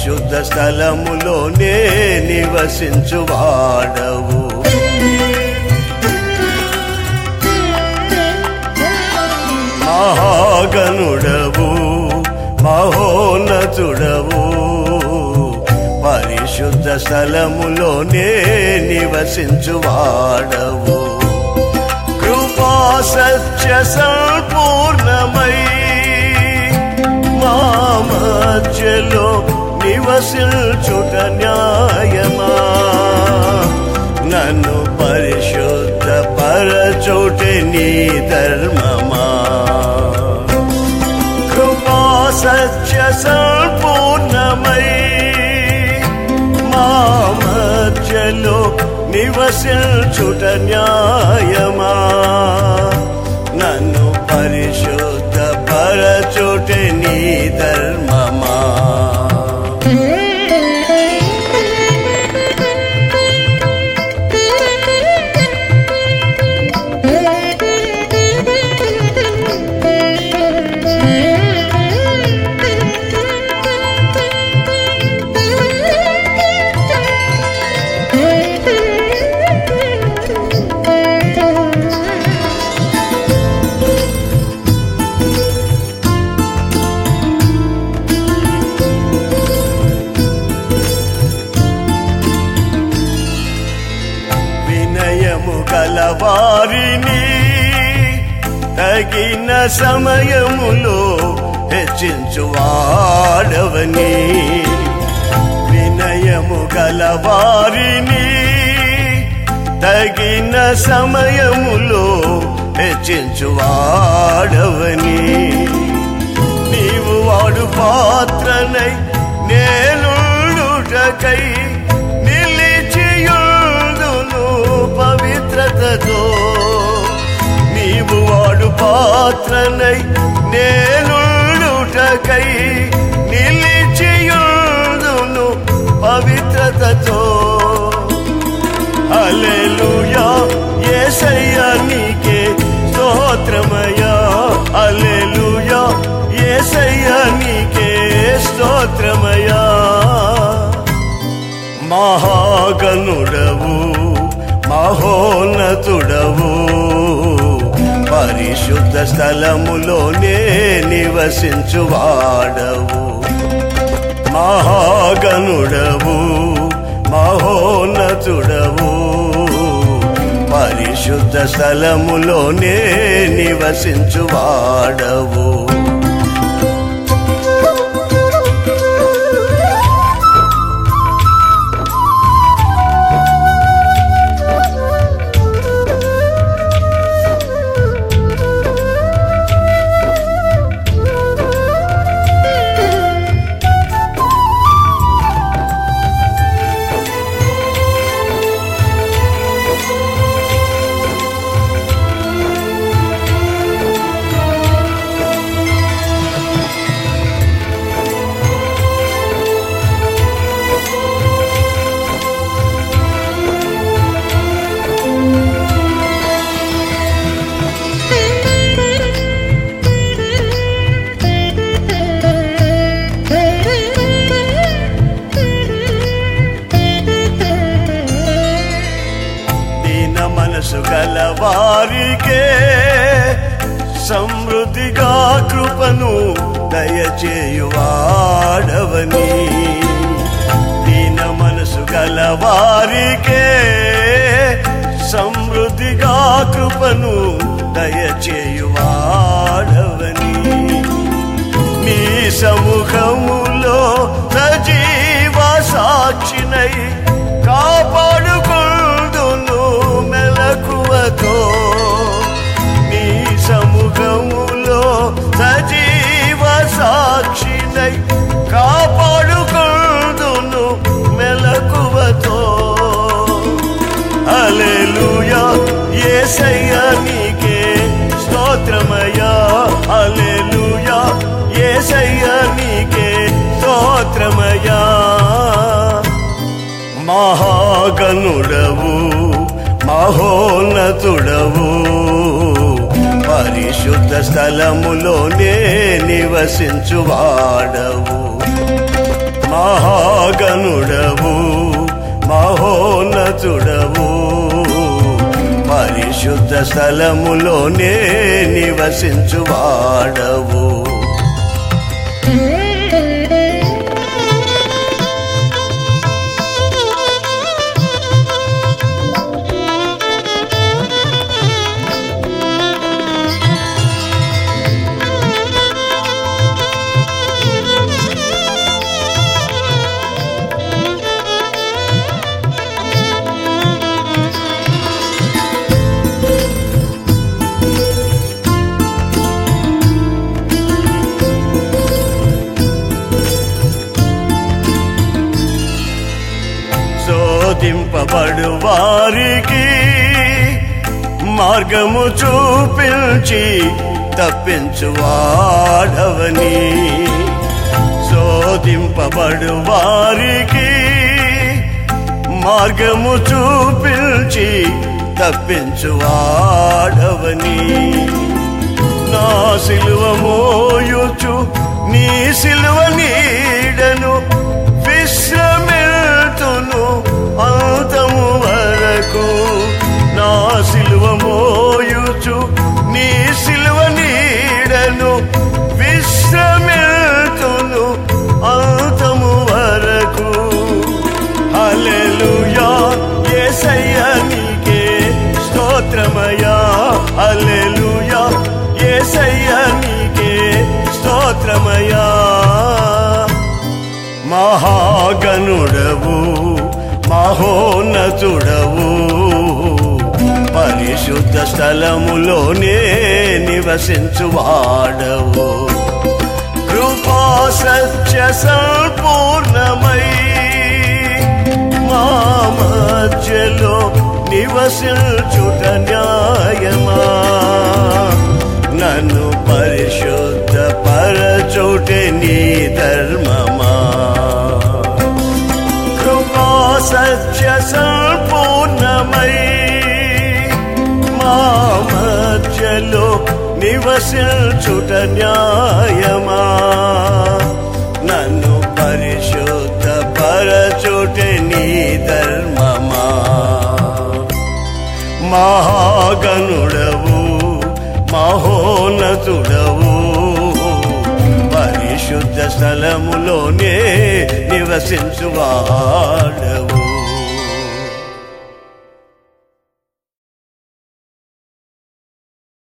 పరిశుద్ధ స్థలములోనే నివసించువాడవు మహాగణుడవు మహోన్నతుడవు పరిశుద్ధ స్థలములోనే నివసించువాడవు కృపా సత్య సంపూర్ణమై మా మధ్యలో నివసించుట న్యాయమా నన్ను పరిశుద్ధ పరచోటే నీ ధర్మమా కృపా సత్య సంపూర్ణమై మా మధ్యలో నివసించుట న్యాయమా నన్ను పరిశుద్ధ పరచుటే నీ ధర్మమా వినయము కలవారిని తగిన సమయములో హెచ్చించువాడవని వినయము గలవారిని తగిన సమయములో హెచ్చించువాడవని నీవు వాడు పాత్రనై నేనుటకై నిలిచియుందును పవిత్రతతో నీవు వాడు పాత్రనై నేనుటకై నిలిచియుందును పవిత్రతతో అలెలుయా యేసయ్యా నీకే స్తోత్రమయ్యా అలెలుయా యేసయ్యా నీకే స్తోత్రమయ్యా మహాగణుడవు మహోన్నతుడవు పరిశుద్ధ స్థలములోనే నివసించువాడవు మహాగణుడవు మహోన్నతుడవు పరిశుద్ధ స్థలములోనే నివసించువాడవు దీన మనసు గల వారికే సమృద్ధిగా కృపను దయచేయువాడవని దీన మనసు గల వారికే సమృద్ధిగా కృపను దయచేయువాడవని నీ సముఖములో సజీవ సాక్షినై కాపాడుకుందును మెలకువతో నీ సముఖములో సజీవ సాక్షినై కాపాడుకుందును మెలకువతో అలెలుయా యేసయ్యా నీకే స్తోత్రమయ్యా అలెలుయా యేసయ్యా నీకే స్తోత్రమయ్యా మహాగణుడవు మహోన్నతుడవు పరిశుద్ధ స్థలములోనే నివసించువాడవు మహాగణుడవు మహోన్నతుడవు పరిశుద్ధ స్థలములోనే నివసించువాడవు శోధింపబడు వారికి మార్గము చూపించి తప్పించువాడవని శోధింపబడు వారికి మార్గము చూపించి తప్పించువాడవని నా సిలువ మోయుచు నీ సిలువ నీడను విశ్రమిల్తును అంతము వరకు నా సిలువ మోయుచు నీ సిలువ నీడను విశ్రమిల్తును అంతము వరకు హల్లెలూయా యేసయ్యా నీకే స్తోత్రమయా హల్లెలూయా యేసయ్యా నీకే స్తోత్రమయా మహాగణుడవు మహోన్నతుడవు పరిశుద్ధ స్థలములోనే నివసించువాడవు కృపా సత్య సంపూర్ణమై మా మధ్యలో నివసించుట న్యాయమా నన్ను పరిశుద్ధ పరచుటే నీ ధర్మమా కృపా సత్య సంపూర్ణమై మా మధ్యలో నివసించుట న్యాయమా నన్ను పరిశుద్ధ పరచుటే నీ ధర్మమా మహాగణుడవు మహోన్నతుడవు పరిశుద్ధ స్థలములోనే నివసించువాడవు